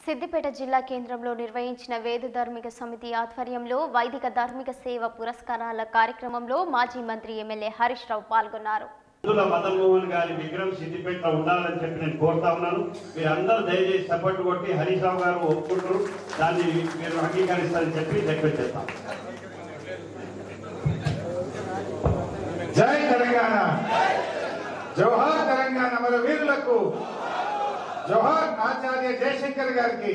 సిద్దిపేట జిల్లా కేంద్రంలో నిర్వహించిన వేద ధార్మిక సమితి ఆధ్వర్యంలో వైదిక ధార్మిక సేవ పురస్కారాల కార్యక్రమంలో మాజీ మంత్రి ఎమ్మెల్యే హరీష్ రావు పాల్గొన్నారు అందులో మదన్ మోహన్ గారి విగ్రహం సిద్దిపేటలో ఉండాలని చెప్పి నేను కోరుతా ఉన్నాను మీరందరూ దయచేసి సపోర్ట్ కొట్టి హరీష్ రావు గారు ఒప్పుకుంటారు దాన్ని మీరు అంగీకరిస్తారని చెప్పి రిక్వెస్ట్ చేస్తాం జై తెలంగాణ జోహార్ తెలంగాణ మన వీరులకు జోహార్ ఆచార్య జయశంకర్ గారికి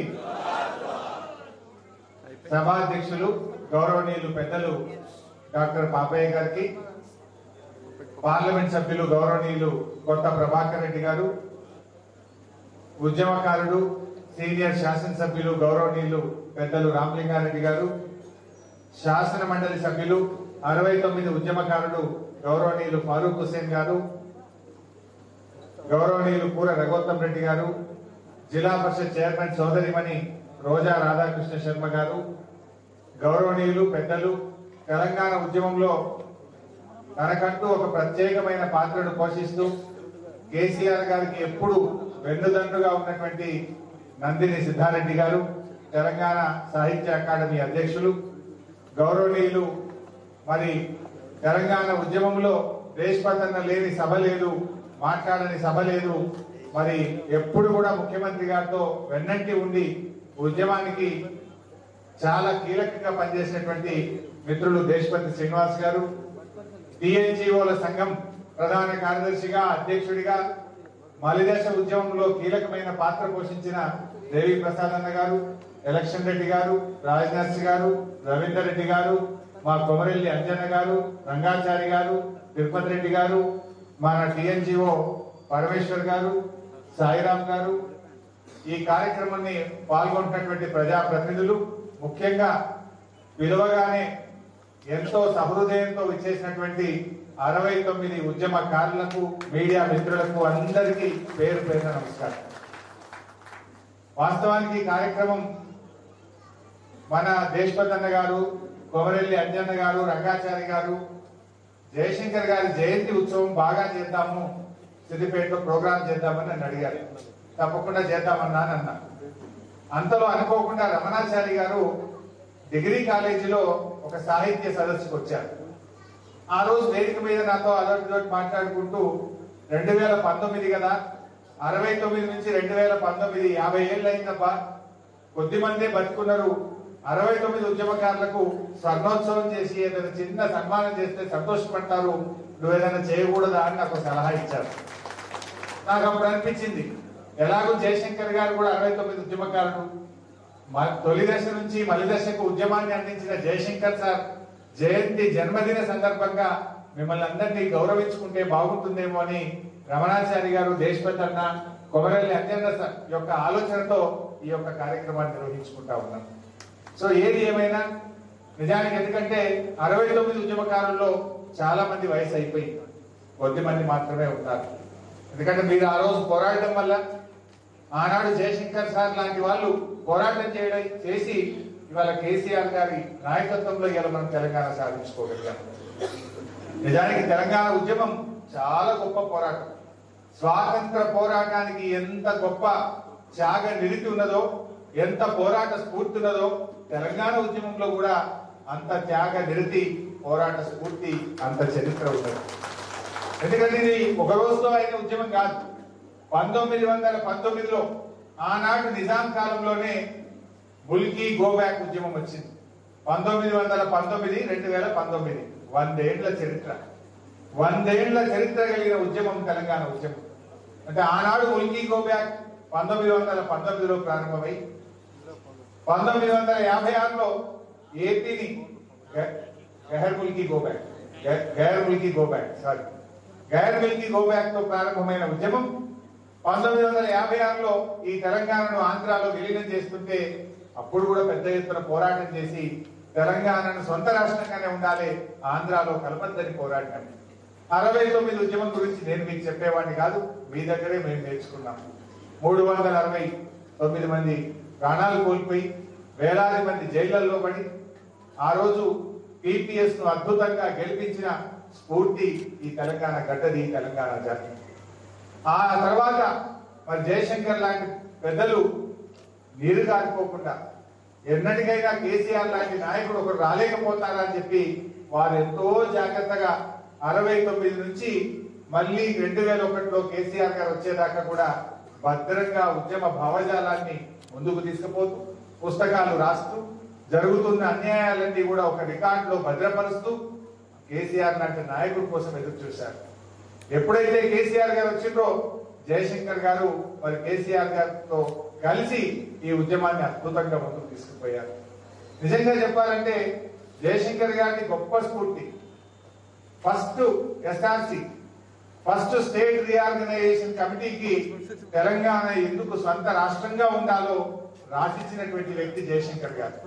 సభాధ్యక్షులు గౌరవనీయులు పెద్దలు డాక్టర్ పాపయ్య గారికి పార్లమెంట్ సభ్యులు గౌరవనీయులు కొత్త ప్రభాకర్ రెడ్డి గారు ఉద్యమకారుడు సీనియర్ శాసనసభ్యులు గౌరవనీయులు పెద్దలు రామలింగారెడ్డి గారు శాసన మండలి సభ్యులు అరవై తొమ్మిది ఉద్యమకారులు గౌరవనీయులు ఫారూక్ హుసేన్ గారు గౌరవనీయులు పూర రఘోత్తం రెడ్డి గారు జిల్లా పరిషత్ చైర్మన్ సోదరిమణి రోజా రాధాకృష్ణ శర్మ గారు గౌరవనీయులు పెద్దలు తెలంగాణ ఉద్యమంలో తనకంటూ ఒక ప్రత్యేకమైన పాత్రను పోషిస్తూ కేసీఆర్ గారికి ఎప్పుడు వెన్నుదండుగా ఉన్నటువంటి నందిని సిద్ధారెడ్డి గారు తెలంగాణ సాహిత్య అకాడమీ అధ్యక్షులు గౌరవనీయులు మరి తెలంగాణ ఉద్యమంలో దేశపతన్న లేని సభ లేదు మాట్లాడని సభ లేదు మరి ఎప్పుడు కూడా ముఖ్యమంత్రి గారితో వెన్నంటి ఉండి ఉద్యమానికి చాలా కీలకంగా పనిచేసినటువంటి మిత్రులు దేశపతి శ్రీనివాస్ గారు టిఎన్జిఓల సంఘం ప్రధాన కార్యదర్శిగా అధ్యక్షుడిగా మలిదశ ఉద్యమంలో కీలకమైన పాత్ర పోషించిన దేవి ప్రసాద్ అన్న గారు ఎలక్షన్ రెడ్డి గారు రాజనర్సి గారు రవీందర్ రెడ్డి గారు మా కొమరెల్లి అంజన్న గారు రంగాచారి గారు తిరుపతి రెడ్డి గారు మన టిఎన్జిఓ పరమేశ్వర్ గారు సాయిరామ్ గారు ఈ కార్యక్రమాన్ని పాల్గొంటున్నటువంటి ప్రజాప్రతినిధులు ముఖ్యంగా విలువగానే ఎంతో సహృదయంతో విచ్చేసినటువంటి అరవై తొమ్మిది ఉద్యమకారులకు మీడియా మిత్రులకు అందరికీ పేరు పేరున నమస్కారం వాస్తవానికి ఈ కార్యక్రమం మన దేశపతి అన్న గారు కొమరెల్లి అంజన్న గారు రంగాచారి గారు జయశంకర్ గారి జయంతి ఉత్సవం బాగా చేద్దాము సిద్దిపేటలో ప్రోగ్రామ్ చేద్దామని నన్ను అడిగారు తప్పకుండా చేద్దామన్నా అని అన్నా అంతలో అనుకోకుండా రమణాచారి గారు డిగ్రీ కాలేజీలో ఒక సాహిత్య సదస్సుకు వచ్చారు ఆ రోజు వేదిక మీద నాతో అదొకటి మాట్లాడుకుంటూ రెండు వేల పంతొమ్మిది కదా అరవై తొమ్మిది నుంచి రెండు వేల పంతొమ్మిది యాభై ఏళ్ళు అయిందబ్బా కొద్ది మందే బతుకున్నారు అరవై తొమ్మిది ఉద్యమకారులకు స్వర్ణోత్సవం చేసి ఏదైనా చిన్న సన్మానం చేస్తే సంతోషపడతారు నువ్వు ఏదైనా చేయకూడదా అని నాకు ఒక సలహా ఇచ్చారు నాకు అప్పుడు అనిపించింది ఎలాగో జయశంకర్ గారు కూడా అరవై తొమ్మిది ఉద్యమకారుడు మ- తొలి దశ నుంచి మలి దశకు ఉద్యమాన్ని అందించిన జయశంకర్ సార్ జయంతి జన్మదిన సందర్భంగా మిమ్మల్ని అందరినీ గౌరవించుకుంటే బాగుంటుందేమో అని రమణాచారి గారు దేశపతి అన్న కొమరల్లి అంజన్న సార్ యొక్క ఆలోచనతో ఈ యొక్క కార్యక్రమాన్ని నిర్వహించుకుంటా ఉన్నాం సో ఏది ఏమైనా నిజానికి ఎందుకంటే అరవై తొమ్మిది ఉద్యమకారుల్లో చాలా మంది వయసు అయిపోయింది కొద్ది మంది మాత్రమే ఉంటారు ఎందుకంటే మీరు ఆ రోజు పోరాడడం వల్ల ఆనాడు జయశంకర్ సార్ లాంటి వాళ్ళు పోరాటం చేయడం చేసి ఇవాళ కేసీఆర్ గారి నాయకత్వంలో ఇవాళ మనం తెలంగాణ సాధించుకోగలిగాం నిజానికి తెలంగాణ ఉద్యమం చాలా గొప్ప పోరాటం స్వాతంత్ర పోరాటానికి ఎంత గొప్ప త్యాగ నిలిపి ఉన్నదో ఎంత పోరాట స్ఫూర్తి ఉన్నదో తెలంగాణ ఉద్యమంలో కూడా అంత త్యాగ నిరతి పోరాట స్ఫూర్తి అంత చరిత్ర ఉన్నది ఎందుకంటే ఇది ఒక రోజుతో అయిన ఉద్యమం కాదు పంతొమ్మిది వందల పంతొమ్మిదిలో ఆనాడు నిజాం కాలంలోనే ముల్కీ గోబ్యాక్ ఉద్యమం వచ్చింది పంతొమ్మిది వందల పంతొమ్మిది రెండు వేల పంతొమ్మిది వందేండ్ల చరిత్ర వందేండ్ల చరిత్ర కలిగిన ఉద్యమం తెలంగాణ ఉద్యమం అంటే ఆనాడు ముల్కీ గోబ్యాక్ పంతొమ్మిది వందల పంతొమ్మిదిలో ప్రారంభమై పంతొమ్మిది వందల యాభై ఆరులో ఏపీని గ- గైర్ ముల్కీ గోబ్యాక్ గై- గైర్ ముల్కీ గోబ్యాక్ సారీ గైర్ ముల్కీ గోబ్యాక్ తో ప్రారంభమైన ఉద్యమం పంతొమ్మిది వందల యాభై ఆరులో ఈ తెలంగాణను ఆంధ్రాలో విలీనం చేస్తుంటే అప్పుడు కూడా పెద్ద ఎత్తున పోరాటం చేసి తెలంగాణను సొంత రాష్ట్రంగానే ఉండాలి ఆంధ్రాలో కలపద్దని పోరాటం అరవై తొమ్మిది ఉద్యమం గురించి నేను మీకు చెప్పేవాడిని కాదు మీ దగ్గరే మేము నేర్చుకున్నాం మూడు వందల అరవై తొమ్మిది మంది ప్రాణాలు కోల్పోయి వేలాది మంది జైళ్లలో పడి ఆ రోజు టిపిఎస్ ను అద్భుతంగా గెలిపించిన స్ఫూర్తి ఈ తెలంగాణ గడ్డది ఈ తెలంగాణ జాతి ఆ తర్వాత మరి జయశంకర్ లాంటి పెద్దలు నీరు కారిపోకుండా ఎన్నటికైనా కేసీఆర్ లాంటి నాయకుడు ఒకరు రాలేకపోతారా అని చెప్పి వారు ఎంతో జాగ్రత్తగా అరవై తొమ్మిది నుంచి మళ్ళీ రెండు వేల ఒకటిలో కేసీఆర్ గారు వచ్చేదాకా కూడా భద్రంగా ఉద్యమ భావజాలాన్ని ముందుకు తీసుకుపోతూ పుస్తకాలు రాస్తూ జరుగుతున్న అన్యాయాలన్నీ కూడా ఒక రికార్డులో భద్రపరుస్తూ కేసీఆర్ లాంటి నాయకుడి కోసం ఎదురు చూశారు ఎప్పుడైతే కేసీఆర్ గారు వచ్చిండ్రో జయశంకర్ గారు మరి కేసీఆర్ గారితో కలిసి ఈ ఉద్యమాన్ని అద్భుతంగా ముందుకు తీసుకుపోయారు నిజంగా చెప్పాలంటే జయశంకర్ గారిని గొప్ప స్ఫూర్తి first SRC first state reorganisation కమిటీకి తెలంగాణ ఎందుకు సొంత రాష్ట్రంగా ఉండాలో రాసిచ్చినటువంటి వ్యక్తి జయశంకర్ గారు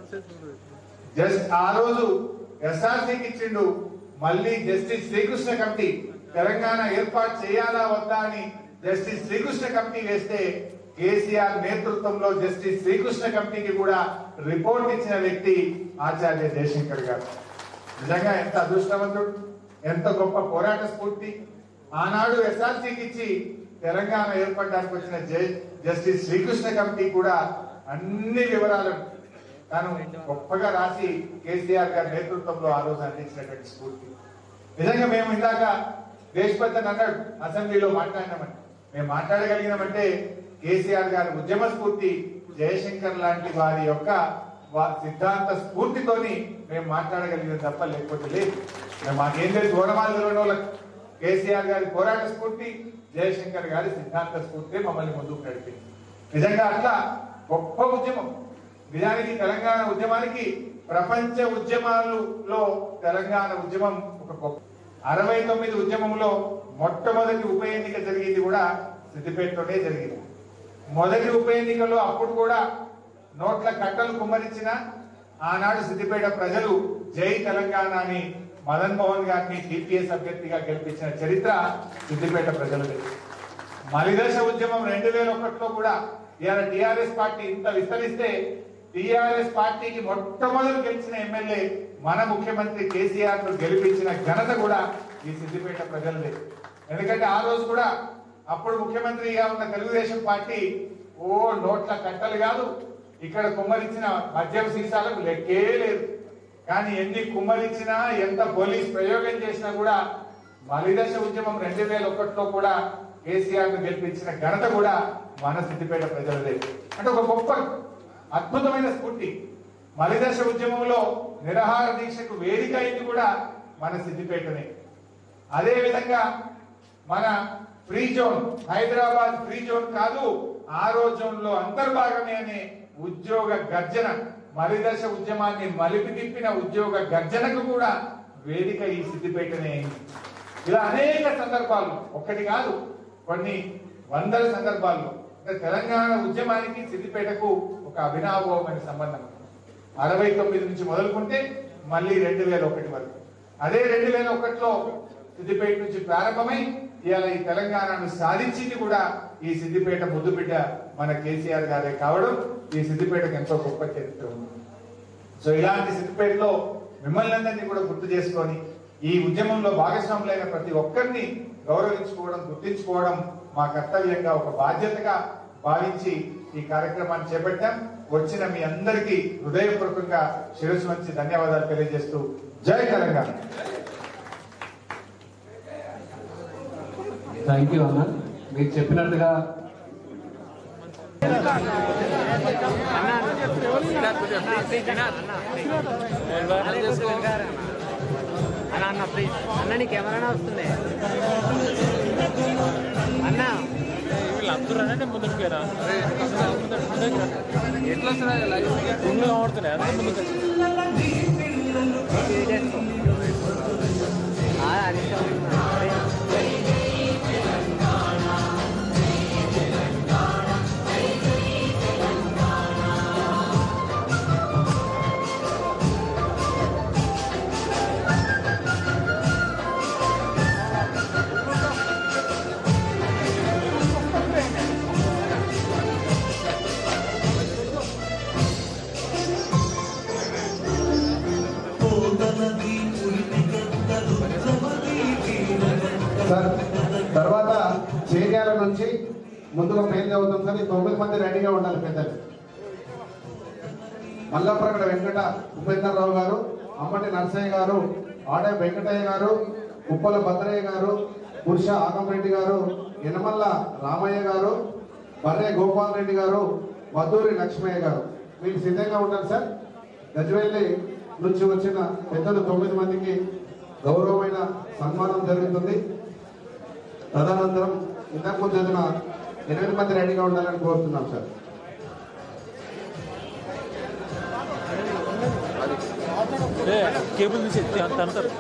జస్ట్ ఆ రోజు ఎస్ఆర్సీకి ఇచ్చిండు మళ్ళీ జస్టిస్ శ్రీకృష్ణ కమిటీ తెలంగాణ ఏర్పాటు చేయాలా వద్దా అని జస్టిస్ శ్రీకృష్ణ కమిటీ వేస్తే కేసీఆర్ నేతృత్వంలో జస్టిస్ శ్రీకృష్ణ కమిటీకి కూడా రిపోర్ట్ ఇచ్చిన వ్యక్తి ఆచార్య జయశంకర్ గారు నిజంగా ఎంత అదృష్టవంతుడు ఎంత గొప్ప పోరాట స్ఫూర్తి ఆనాడు ఎస్ఆర్సీకి ఇచ్చి తెలంగాణ ఏర్పడడానికి వచ్చిన జై- జస్టిస్ శ్రీకృష్ణ కమిటీ కూడా అన్ని వివరాలను తాను గొప్పగా రాసి కేసీఆర్ గారి నేతృత్వంలో ఆ రోజు అందించినటువంటి స్ఫూర్తి నిజంగా మేము ఇందాక దేశపతి అని అన్నాడు అసెంబ్లీలో మాట్లాడినామని మేము మాట్లాడగలిగినామంటే కేసీఆర్ గారి ఉద్యమ స్ఫూర్తి జయశంకర్ లాంటి వారి యొక్క వా- సిద్ధాంత స్ఫూర్తితోని మేము మాట్లాడగలిగిన తప్ప లేకపోతే లేదు మేము మాకేం లేదు దూరమాలు తెలియని వాళ్ళకి కేసీఆర్ గారి పోరాట స్ఫూర్తి జయశంకర్ గారి సిద్ధాంత స్ఫూర్తి మమ్మల్ని ముందుకు నడిపింది నిజంగా అట్లా గొప్ప ఉద్యమం నిజానికి తెలంగాణ ఉద్యమానికి ప్రపంచ ఉద్యమాలలో తెలంగాణ ఉద్యమం ఒక గొప్ప అరవై తొమ్మిది ఉద్యమంలో మొట్టమొదటి ఉప ఎన్నిక జరిగింది కూడా సిద్దిపేటలోనే జరిగింది మొదటి ఉప ఎన్నికలో అప్పుడు కూడా నోట్ల కట్టలు కుమ్మరించిన ఆనాడు సిద్దిపేట ప్రజలు జై తెలంగాణ అని మదన్ మోహన్ గారిని టీపీఎస్ అభ్యర్థిగా గెలిపించిన చరిత్ర సిద్దిపేట ప్రజలది మలిదశ ఉద్యమం రెండు వేల ఒకటిలో కూడా ఇవాళ టిఆర్ఎస్ పార్టీ ఇంత విస్తరిస్తే టిఆర్ఎస్ పార్టీకి మొట్టమొదటి గెలిచిన ఎమ్మెల్యే మన ముఖ్యమంత్రి కేసీఆర్ ను గెలిపించిన ఘనత కూడా ఈ సిద్దిపేట ప్రజలదే ఎందుకంటే ఆ రోజు కూడా అప్పుడు ముఖ్యమంత్రిగా ఉన్న తెలుగుదేశం పార్టీ ఓ నోట్ల కట్టలు కాదు ఇక్కడ కుమ్మరించిన మద్యం సీసాలకు లెక్కే లేదు కానీ ఎన్ని కుమ్మరించినా ఎంత పోలీస్ ప్రయోగం చేసినా కూడా మలిదశ ఉద్యమం రెండు వేల ఒకటిలో కూడా కేసీఆర్ ను గెలిపించిన ఘనత కూడా మన సిద్దిపేట ప్రజలదే అంటే ఒక గొప్ప అద్భుతమైన స్ఫూర్తి మలిదశ ఉద్యమంలో నిరాహార దీక్షకు వేదిక అయింది కూడా మన సిద్దిపేటనే అదే విధంగా మన free zone Hyderabad free zone కాదు ఆరో జోన్ లో అంతర్భాగమే అనే ఉద్యోగ గర్జన మలిదశ ఉద్యమాన్ని మలిపి తిప్పిన ఉద్యోగ గర్జనకు కూడా వేదిక ఈ సిద్దిపేటనే అయింది ఇలా అనేక సందర్భాలు ఒకటి కాదు కొన్ని వందల సందర్భాల్లో అంటే తెలంగాణ ఉద్యమానికి సిద్దిపేటకు ఒక అభినాభమైన సంబంధం అరవై తొమ్మిది నుంచి మొదలుకుంటే మళ్ళీ రెండు వేల ఒకటి వరకు అదే రెండు వేల ఒకటిలో సిద్దిపేట నుంచి ప్రారంభమై ఇవాళ ఈ తెలంగాణను సాధించింది కూడా ఈ సిద్దిపేట ముద్దుబిడ్డ మన కేసీఆర్ గారే కావడం ఈ సిద్దిపేటకు ఎంతో గొప్ప చరిత్ర ఉంది సో ఇలాంటి సిద్దిపేటలో మిమ్మల్ని అందరినీ కూడా గుర్తు చేసుకొని ఈ ఉద్యమంలో భాగస్వాములైన ప్రతి ఒక్కరిని గౌరవించుకోవడం గుర్తించుకోవడం మా కర్తవ్యంగా ఒక బాధ్యతగా భావించి ఈ కార్యక్రమాన్ని చేపట్టాం వచ్చిన మీ అందరికీ హృదయపూర్వకంగా శిరస్సు వంచి ధన్యవాదాలు తెలియజేస్తూ జై తెలంగాణ థ్యాంక్ యూ అన్న మీరు చెప్పినట్టుగా అన్న అన్న ప్లీజ్ అన్న నీకు ఎవరైనా వస్తుంది అన్న వీళ్ళందరూ ముందుకు పోయినా ఎట్లా వస్తున్నాయి లైవ్ రూమ్లో ఆడుతున్నాయి అందరూ ముందుకు చేసుకో ఆ, అది చదువుతున్నా. సార్ తర్వాత చేర్యాల నుంచి ముందుగా పేరు చదువుతాం సార్ ఈ తొమ్మిది మంది రెడీగా ఉండాలి పెద్దలు మల్లప్రగడ వెంకట ఉపేంద్రరావు గారు అమ్మటి నరసయ్య గారు ఆడే వెంకటయ్య గారు ఉప్పల భద్రయ్య గారు పురుష ఆగంరెడ్డి గారు యనమల్ల రామయ్య గారు బర్రె గోపాల్ రెడ్డి గారు మధూరి లక్ష్మయ్య గారు మీరు సిద్ధంగా ఉంటారు సార్ గజవెల్లి నుంచి వచ్చిన పెద్దలు తొమ్మిది మందికి గౌరవమైన సన్మానం జరుగుతుంది తదనంతరం ఇంతకు ముందు చదివిన ఎనిమిది మంది రెడీగా ఉండాలని కోరుతున్నాం సార్ ఏ కేబుల్ తీసి ఎత్తి అంత అంటారు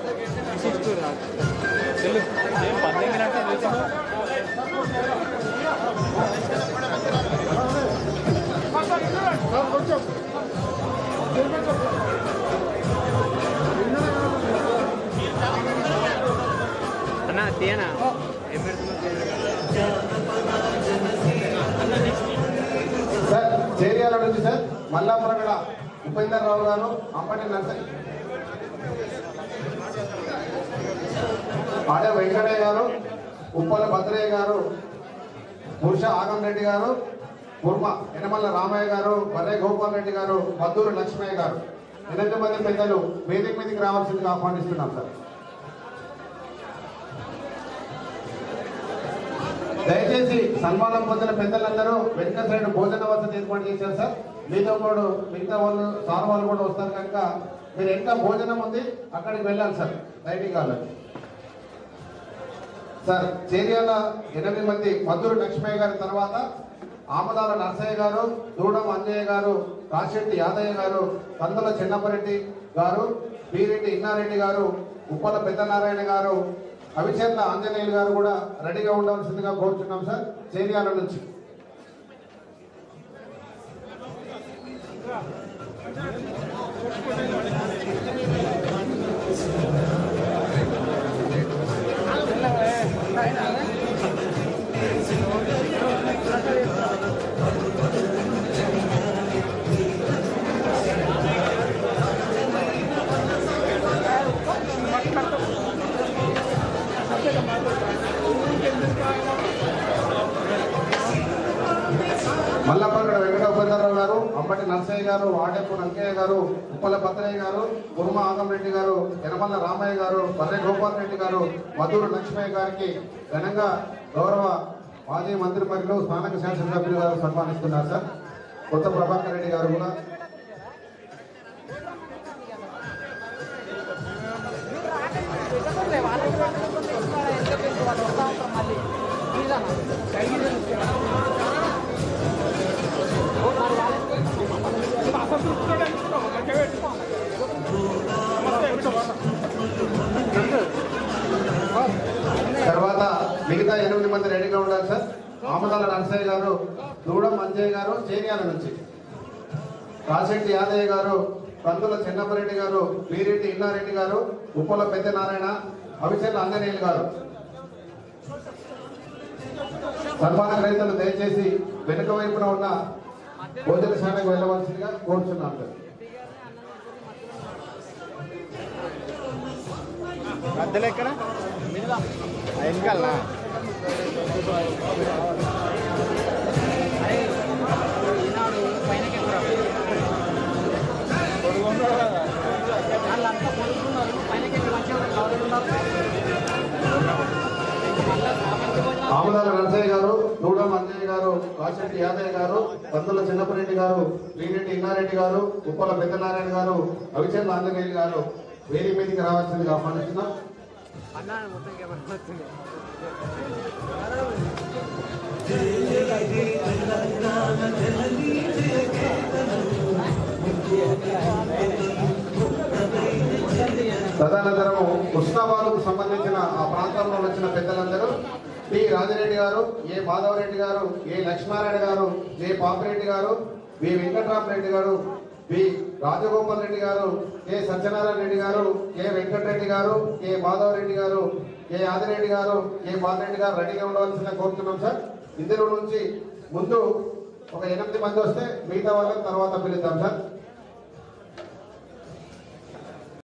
చెల్లి ఏం పందెంగినట్టు తెలిసిందా అన్న తీయనా ఏం పెడుతున్నావు సార్ చేరియాల నుంచి సార్ మల్లాపురగడ ఉపేందర్ రావు గారు అంబటి నర్సయ్య ఆడే వెంకటయ్య గారు ఉప్పల భద్రయ్య గారు పురుష ఆగం రెడ్డి గారు కుర్మ యనమల్ల రామయ్య గారు బర్రె గోపాల్ రెడ్డి గారు మద్దూరు లక్ష్మయ్య గారు ఎనిమిది మంది పెద్దలు వేదిక మీదకి రావాల్సిందిగా ఆహ్వానిస్తున్నాం సార్ దయచేసి సన్మానం పొందిన పెద్దలందరూ వెనుక సైడ్ భోజన వసతి ఏర్పాటు చేశారు సార్ మీతో పాటు మిగతా వాళ్ళు సార్ వాళ్ళు కూడా వస్తారు కనుక మీరు ఎంత భోజనం ఉంది అక్కడికి వెళ్ళాలి sir dining hall sir Cheriyal ఎనిమిది మంది మధురు లక్ష్మయ్య గారి తర్వాత ఆమదాల నర్సయ్య గారు దూడం అంజయ్య గారు కాశెట్టి యాదయ్య గారు కందుల చిన్నపరెడ్డి గారు బీరెడ్డి ఇన్నారెడ్డి గారు ఉప్పల పెద్దనారాయణ గారు అవిచేర్ల ఆంజనేయులు గారు కూడా రెడీగా ఉండవలసిందిగా కోరుచున్నాం సార్ చేరియాల నుంచి మల్లపల్లి వెంకట ఉపేంద్రరావు గారు అంబటి నర్సయ్య గారు ఆడేపు రంకయ్య గారు ఉప్పల భద్రయ్య గారు కుర్మ ఆగంరెడ్డి గారు యనమల్ల రామయ్య గారు బర్రె గోపాల్ రెడ్డి గారు మధురు లక్ష్మయ్య గారికి ఘనంగా గౌరవ మాజీ మంత్రి మరియు స్థానిక శాసనసభ్యులు గారు సన్మానిస్తున్నారు సార్ కొత్త ప్రభాకర్ రెడ్డి గారు కూడా తర్వాత మిగతా ఎనిమిది మంది రెడీగా ఉండాలి సార్ ఆమదాల నరసయ్య గారు దూడం అంజయ్య గారు చేరియాల నుంచి రాశెట్టి యాదయ్య గారు కందుల చిన్నపరెడ్డి గారు బీరెడ్డి ఇన్నారెడ్డి గారు ఉప్పల పెద్ద నారాయణ అవిచెల్ల అంజనేయులు గారు సన్మాన రైతులు దయచేసి వెనుక వైపున ఉన్న భోజనశాలకు వెళ్ళవలసిందిగా కోరుచున్నాను సార్ మధ్యలో ఎక్కడ వెనకాలనా ఆమదాల నరసయ్య గారు దూడం అంజయ్య గారు కాశెట్టి యాదయ్య గారు కందుల చిన్నపరెడ్డి గారు వీరెడ్డి ఇన్నారెడ్డి గారు ఉప్పల పెద్దనారాయణ గారు అవిచంద్ర ఆంజనేయులు గారు వేది మీదకి రావాల్సిందిగా ఆహ్వానిస్తున్నాం అన్న మొత్తం కెమెరా వస్తుంది తదనంతరము కృష్ణాబాదుకు సంబంధించిన ఆ ప్రాంతంలో వచ్చిన పెద్దలందరూ టి రాజిరెడ్డి గారు ఏ మాధవరెడ్డి గారు ఏ లక్ష్మారాయణ గారు ఏ పాపిరెడ్డి గారు బి వెంకట్రామరెడ్డి గారు బి రాజగోపాల్ రెడ్డి గారు కె సత్యనారాయణ రెడ్డి గారు కె వెంకటరెడ్డి గారు కె మాధవరెడ్డి గారు కె ఆదిరెడ్డి గారు కె బాలరెడ్డి గారు రెడీగా ఉండవలసిందిగా కోరుతున్నాం సార్ ఇందులో నుంచి ముందు ఒక ఎనిమిది మంది వస్తే మిగతా వాళ్ళని తర్వాత పిలుద్దాం సార్